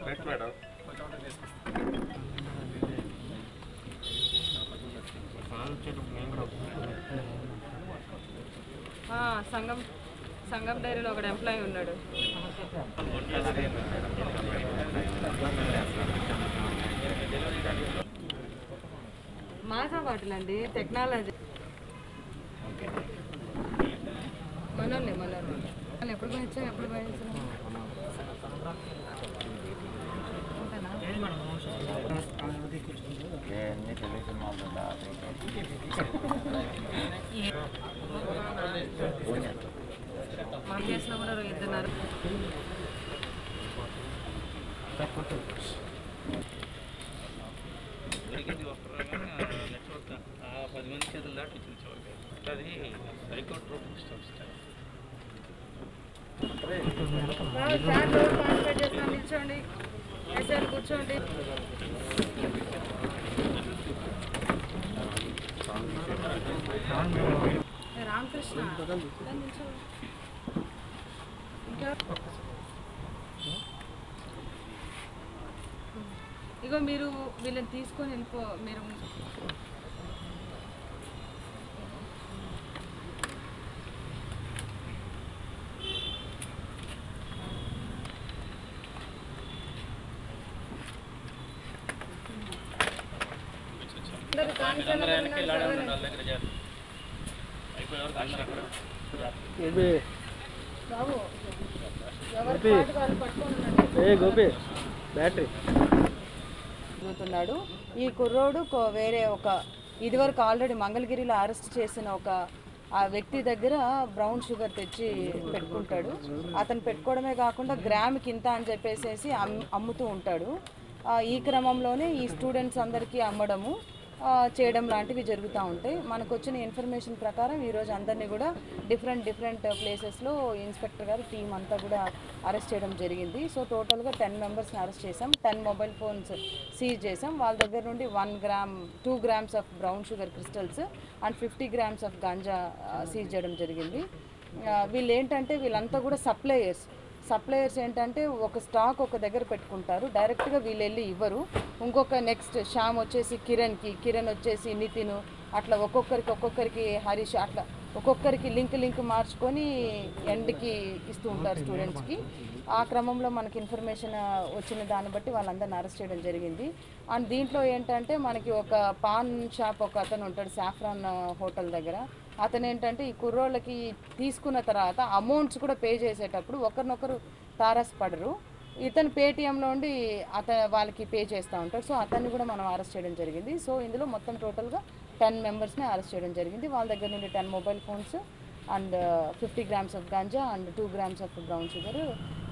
Right madam ఆ, సంఘం సంఘం డైరీలో ఒకడు ఎంప్లాయీ ఉన్నాడు మాసా బాటిల్ టెక్నాలజీ మనోళ్ళే మనోళ్ళు వాళ్ళు ఎప్పుడు పోయించాం ఎప్పుడు పోయించాం అంతేనా మా కేసులో కూడా ఇద్దరు దొరికింది వస్తున్నారు కానీ ఆ నెట్వర్క్ ఆ పది మంది చేతులు దాటి ఇచ్చించేవాళ్ళు అది సైకోట్రోపిక్ స్టెమ్స్ చార్ రోజులు పార్టిసిపేట్ చేస్తున్నాం నిల్చోండి ఎస్ఐలు కూర్చోండి ఏ రామకృష్ణ దా నిల్చో. ఇంకా ఇగో మీరు వీళ్ళని తీసుకొని వెళ్ళిపో మీరు అందరూ కాన్సర్న్ వెనక్కి ఇలాడే ఉండండి వాళ్ళ దగ్గర చేయాలి అయిపోయే వరకు అందరూ అక్కడ బాబు ఎవరి పాటు వాళ్ళు పట్టుకొని ఉండండి. తిరుగుతున్నాడు ఈ కుర్రోడు కో- వేరే ఒక ఇదివరకు ఆల్రెడీ మంగళగిరిలో అరెస్ట్ చేసిన ఒక ఆ వ్యక్తి దగ్గర బ్రౌన్ షుగర్ తెచ్చి పెట్టుకుంటాడు అతను పెట్టుకోవడమే కాకుండా గ్రామ్కి ఇంత అని చెప్పేసి అమ్- అమ్ముతూ ఉంటాడు ఆ, ఈ క్రమంలోనే ఈ స్టూడెంట్స్ అందరికీ అమ్మడము ఆ, చేయడం లాంటివి జరుగుతూ ఉంటాయి మనకు వచ్చిన ఇన్ఫర్మేషన్ ప్రకారం ఈరోజు అందరినీ కూడా డిఫరెంట్ డిఫరెంట్ ప్లేసెస్లో ఇన్స్పెక్టర్ గారు టీం అంతా కూడా అరెస్ట్ చేయడం జరిగింది సో టోటల్గా టెన్ మెంబర్స్ని అరెస్ట్ చేసాం టెన్ మొబైల్ ఫోన్స్ సీజ్ చేసాం వాళ్ళ దగ్గర నుండి one gram two grams of brown sugar crystals and fifty grams of ganja seize చేయడం జరిగింది ఆ, వీళ్ళు ఏంటంటే వీళ్ళంతా కూడా సప్లయర్స్ సప్లయర్స్ ఏంటంటే ఒక స్టాక్ ఒక దగ్గర పెట్టుకుంటారు డైరెక్ట్గా వీళ్ళు వెళ్ళి ఇవ్వరు ఇంకొక నెక్స్ట్ శ్యామ్ వచ్చేసి కిరణ్కి కిరణ్ వచ్చేసి నితిన్ అట్లా ఒక్కొక్కరికి ఒక్కొక్కరికి హరీష్ అట్లా ఒక్కొక్కరికి లింక్ లింక్ మార్చుకొని ఎండ్కి ఇస్తూ ఉంటారు స్టూడెంట్స్కి ఆ క్రమంలో మనకి ఇన్ఫర్మేషన్ వచ్చిన దాన్ని బట్టి వాళ్ళందరిని అరెస్ట్ చేయడం జరిగింది అండ్ దీంట్లో ఏంటంటే మనకి ఒక పాన్ షాప్ ఒక అతను ఉంటాడు సాఫ్రాన్ హోటల్ దగ్గర అతను ఏంటంటే ఈ కుర్రోళ్ళకి తీసుకున్న తర్వాత అమౌంట్స్ కూడా పే చేసేటప్పుడు ఒకరినొకరు తారసపడరు ఇతను పేటిఎంలో ఉండి అత వాళ్ళకి పే చేస్తూ ఉంటారు సో అతన్ని కూడా మనం అరెస్ట్ చేయడం జరిగింది సో ఇందులో మొత్తం టోటల్గా టెన్ మెంబర్స్ని అరెస్ట్ చేయడం జరిగింది వాళ్ళ దగ్గర నుండి ten mobile phones and fifty grams of ganja and two grams of brown sugar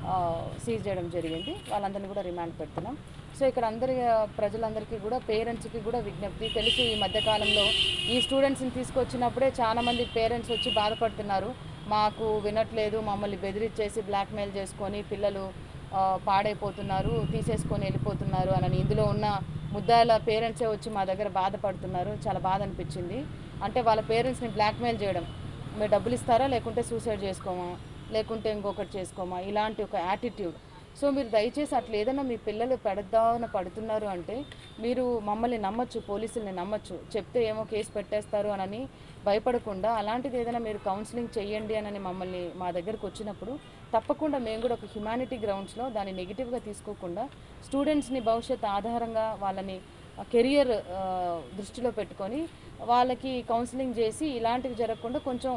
seize చేయడం జరిగింది వాళ్ళందరినీ కూడా రిమాండ్ పెడుతున్నాం సో ఇక్కడ అందరి ఆ, ప్రజలందరికీ కూడా పేరెంట్స్కి కూడా విజ్ఞప్తి తెలుసు ఈ మధ్యకాలంలో ఈ స్టూడెంట్స్ని తీసుకొచ్చినప్పుడే చాలామంది పేరెంట్స్ వచ్చి బాధపడుతున్నారు మాకు వినట్లేదు మమ్మల్ని బెదిరించేసి బ్లాక్మెయిల్ చేసుకొని పిల్లలు ఆ, పాడైపోతున్నారు తీసేసుకొని వెళ్ళిపోతున్నారు అని ఇందులో ఉన్న ముద్దాయిల పేరెంట్సే వచ్చి మా దగ్గర బాధపడుతున్నారు చాలా బాధ అనిపించింది అంటే వాళ్ళ పేరెంట్స్ని బ్లాక్మెయిల్ చేయడం మీరు డబ్బులు ఇస్తారా లేకుంటే సూసైడ్ చేసుకోమా లేకుంటే ఇంకొకటి చేసుకోమా ఇలాంటి ఒక యాటిట్యూడ్ సో మీరు దయచేసి అట్లా ఏదైనా మీ పిల్లలు పెడదామని పడుతున్నారు అంటే మీరు మమ్మల్ని నమ్మచ్చు పోలీసుల్ని నమ్మచ్చు చెప్తే ఏమో కేసు పెట్టేస్తారు అనని భయపడకుండా అలాంటిది ఏదైనా మీరు కౌన్సిలింగ్ చేయండి అని మమ్మల్ని మా దగ్గరకు వచ్చినప్పుడు తప్పకుండా మేము కూడా ఒక హ్యుమానిటీ గ్రౌండ్స్లో దాన్ని నెగిటివ్గా తీసుకోకుండా స్టూడెంట్స్ని భవిష్యత్ ఆధారంగా వాళ్ళని కెరియర్ దృష్టిలో పెట్టుకొని వాళ్ళకి కౌన్సిలింగ్ చేసి ఇలాంటివి జరగకుండా కొంచెం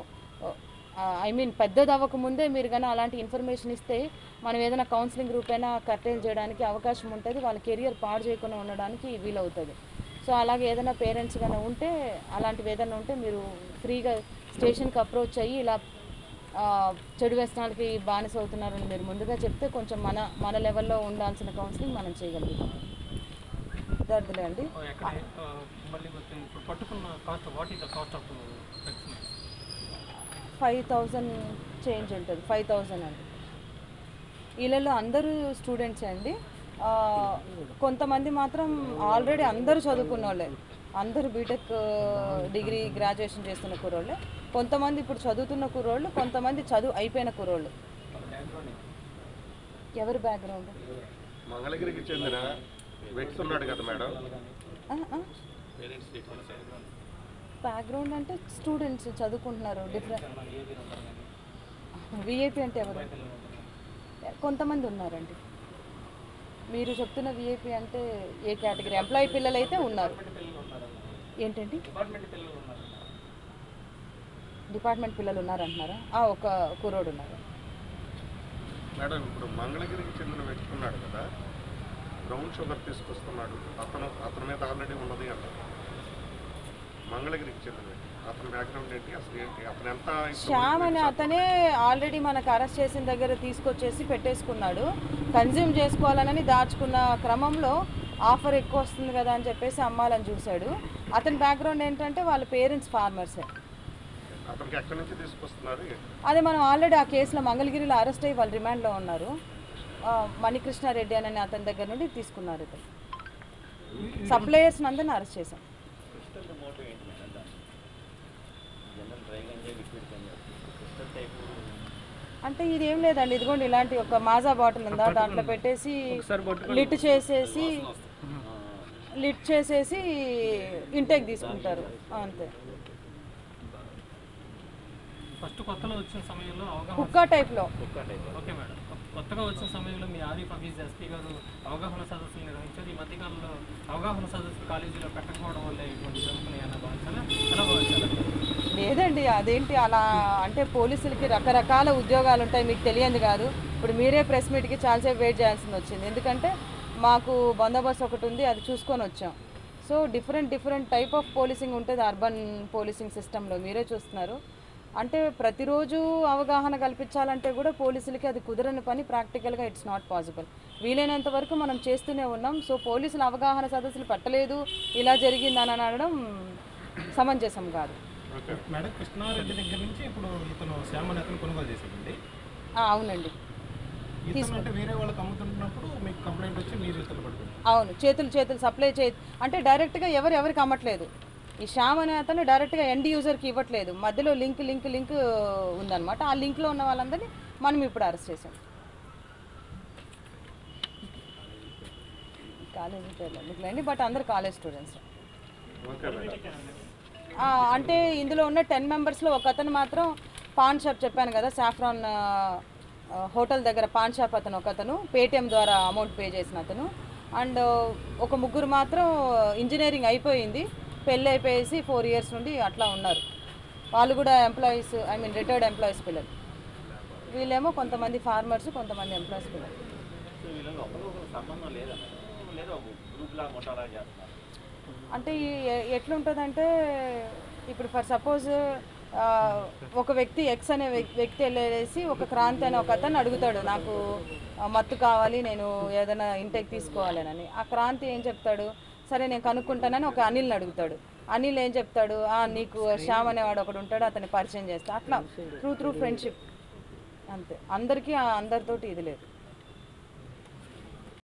ఐ మీన్ పెద్దది అవ్వక ముందే మీరు కానీ అలాంటి ఇన్ఫర్మేషన్ ఇస్తే మనం ఏదైనా కౌన్సిలింగ్ రూపైనా కర్టైల్ చేయడానికి అవకాశం ఉంటుంది వాళ్ళ కెరియర్ పాడు చేయకుండా ఉండడానికి వీలవుతుంది సో అలాగే ఏదైనా పేరెంట్స్ కానీ ఉంటే అలాంటివి ఏదైనా ఉంటే మీరు ఫ్రీగా స్టేషన్కి అప్రోచ్ అయ్యి ఇలా ఆ, చెడు వ్యసనాలకి బానిస అవుతున్నారని మీరు ముందుగా చెప్తే కొంచెం మన మన లెవెల్లో ఉండాల్సిన కౌన్సిలింగ్ మనం చేయగలుగుతాం విద్యార్థులే అండి ఎక్కడ మళ్ళీ కొంచెం ఇప్పుడు పట్టుకున్న cost what is the cost of drugs five thousand change ఉంటుంది ఫైవ్ థౌజండ్ అండి వీళ్ళలో అందరూ స్టూడెంట్స్ అండి ఆ, కొంతమంది మాత్రం ఆల్రెడీ అందరూ చదువుకున్న వాళ్ళే అందరూ బీటెక్ డిగ్రీ గ్రాడ్యుయేషన్ చేస్తున్న కుర్రోళ్ళే కొంతమంది ఇప్పుడు చదువుతున్న కుర్రోళ్ళు కొంతమంది చదువు అయిపోయిన కుర్రోళ్ళు ఎవరి బ్యాక్గ్రౌండ్ మా మంగళగిరికి చెందిన వ్యక్తి ఉన్నాడు కదా మేడం పేరెంట్స్ డీటెయిల్స్ బ్యాక్గ్రౌండ్ అంటే స్టూడెంట్స్ చదువుకుంటున్నారు డిఫరెంట్ విఐపి అంటే ఎవరు కొంతమంది ఉన్నారండి మీరు చెప్తున్న విఐపి అంటే ఏ కేటగిరీ ఎంప్లాయీ పిల్లలు అయితే ఉన్నారు ఏంటండి డిపార్ట్మెంట్ పిల్లలు ఉన్నారంటున్నారా ఆ, ఒక కుర్రోడు ఉన్నారు మేడం ఇప్పుడు మంగళగిరికి చెందిన వ్యక్తి ఉన్నాడు కదా బ్రౌన్ షుగర్ తీసుకొస్తున్నాడు అతను అతని మీద ఆల్రెడీ ఉన్నది అంటారు మంగళగిరికి చెందిన వ్యక్తి అతని బ్యాక్గ్రౌండ్ ఏంటి అసలు ఏంటి అతను ఎంత ఇప్పుడు శ్యామ్ అనే అతనే ఆల్రెడీ మనకు అరెస్ట్ చేసిన దగ్గర తీసుకొచ్చేసి పెట్టేసుకున్నాడు కన్జ్యూమ్ చేసుకోవాలని దాచుకున్న క్రమంలో ఆఫర్ ఎక్కువ వస్తుంది కదా అని చెప్పేసి అమ్మాలని చూశాడు అతని బ్యాక్గ్రౌండ్ ఏంటంటే వాళ్ళ పేరెంట్స్ ఫార్మర్సే అతనికి ఎక్కడి నుంచి తీసుకొస్తున్నారు అదే మనం ఆల్రెడీ ఆ కేసులో మంగళగిరిలో అరెస్ట్ అయ్యి వాళ్ళు రిమాండ్లో ఉన్నారు ఆ, మణికృష్ణారెడ్డి అనే అతని దగ్గర నుండి తీసుకున్నారు ఇతను సప్లయర్స్ అందరిని అరెస్ట్ చేశాం అంటే ఇది ఏం లేదండి ఇదిగోండి ఇలాంటి ఒక మాజా బాటిల్ ఉందా దాంట్లో పెట్టేసి లిట్ చేసేసి లిట్ చేసేసి ఇంటేక్ తీసుకుంటారు అంతే ఫస్ట్ కొత్తలో వచ్చిన సమయంలో అవగాహన కుక్క టైప్లో ఓకే మేడం కొత్తగా వచ్చిన సమయంలో మీ ఆరిఫ్ హఫీజ్ ఎస్పీ గారు అవగాహన సదస్సులు నిర్వహించారు ఈ మధ్యకాలంలో అవగాహన సదస్సులు కాలేజీలో పెట్టకపోవడం వల్ల ఇటువంటి జరుగుతున్నాయి అన్న భావించాలా ఎలా భావించాలి లేదండి అదేంటి అలా అంటే పోలీసులకి రకరకాల ఉద్యోగాలు ఉంటాయి మీకు తెలియంది కాదు ఇప్పుడు మీరే ప్రెస్ మీట్కి చాలాసేపు వెయిట్ చేయాల్సింది వచ్చింది ఎందుకంటే మాకు బందోబస్తు ఒకటి ఉంది అది చూసుకొని వచ్చాం so different different type of policing ఉంటుంది అర్బన్ పోలీసింగ్ సిస్టంలో మీరే చూస్తున్నారు అంటే ప్రతిరోజు అవగాహన కల్పించాలంటే కూడా పోలీసులకి అది కుదరని పని ప్రాక్టికల్గా ఇట్స్ నాట్ పాసిబుల్ వీలైనంత వరకు మనం చేస్తూనే ఉన్నాం సో పోలీసులు అవగాహన సదస్సులు పెట్టలేదు ఇలా జరిగిందని అనడం సమంజసం కాదు ఓకే మేడం కృష్ణారెడ్డి దగ్గర నుంచి ఇప్పుడు ఇతను శ్యామ్ అనే అతను కొనుగోలు చేశాడండి ఆ, అవునండి ఇతను అంటే వేరే వాళ్ళకి అమ్ముతున్నప్పుడు మీకు కంప్లైంట్ వచ్చి మీరు ఇతను పడుతుంది అవును చేతులు చేతులు సప్లై చే అంటే డైరెక్ట్గా ఎవరు ఎవరికి అమ్మట్లేదు ఈ శ్యామ్ అనే అతను డైరెక్ట్గా ఎండ్ యూజర్కి ఇవ్వట్లేదు మధ్యలో లింక్ లింక్ లింక్ ఉందన్నమాట ఆ లింక్లో ఉన్న వాళ్ళందరినీ మనం ఇప్పుడు అరెస్ట్ చేసాం కాలేజీ పేర్లు బట్ అందరు కాలేజ్ స్టూడెంట్స్ ఓకే మేడం ఆ, అంటే ఇందులో ఉన్న టెన్ మెంబర్స్లో ఒక అతను మాత్రం పాన్ షాప్ చెప్పాను కదా సాఫ్రాన్ ఆ, ఆ, హోటల్ దగ్గర పాన్ షాప్ అతను ఒక అతను పేటిఎం ద్వారా అమౌంట్ పే చేసిన అతను అండ్ ఒక ముగ్గురు మాత్రం ఇంజనీరింగ్ అయిపోయింది పెళ్ళి అయిపోయేసి ఫోర్ ఇయర్స్ నుండి అట్లా ఉన్నారు వాళ్ళు కూడా employees I mean retired employees పిల్లలు వీళ్ళేమో కొంతమంది ఫార్మర్స్ కొంతమంది ఎంప్లాయీస్ పిల్లలు వీళ్ళలో ఒకరు సంబంధం లేదా లేదా గ్రూప్ లాగా ఉంటారా చేస్తున్నారు అంటే ఈ ఎ- ఎట్లుంటుందంటే ఇప్పుడు ఫర్ సపోజ్ ఒక వ్యక్తి ఎక్స్ అనే వ్యక్- వ్యక్తి వెళ్ళేసి ఒక క్రాంతి అనే ఒక అతను అడుగుతాడు నాకు ఆ, మత్తు కావాలి నేను ఏదైనా ఇంటెక్ తీసుకోవాలని ఆ క్రాంతి ఏం చెప్తాడు సరే నేను కనుక్కుంటానని ఒక అనిల్ని అడుగుతాడు అనిల్ ఏం చెప్తాడు "ఆ, నీకు శ్యామ్ అనేవాడు ఒకడు ఉంటాడు అతన్ని పరిచయం చేస్తా అట్లా త్రూ త్రూ ఫ్రెండ్షిప్ అంతే అందరికీ ఆ అందరితోటి ఇది లేదు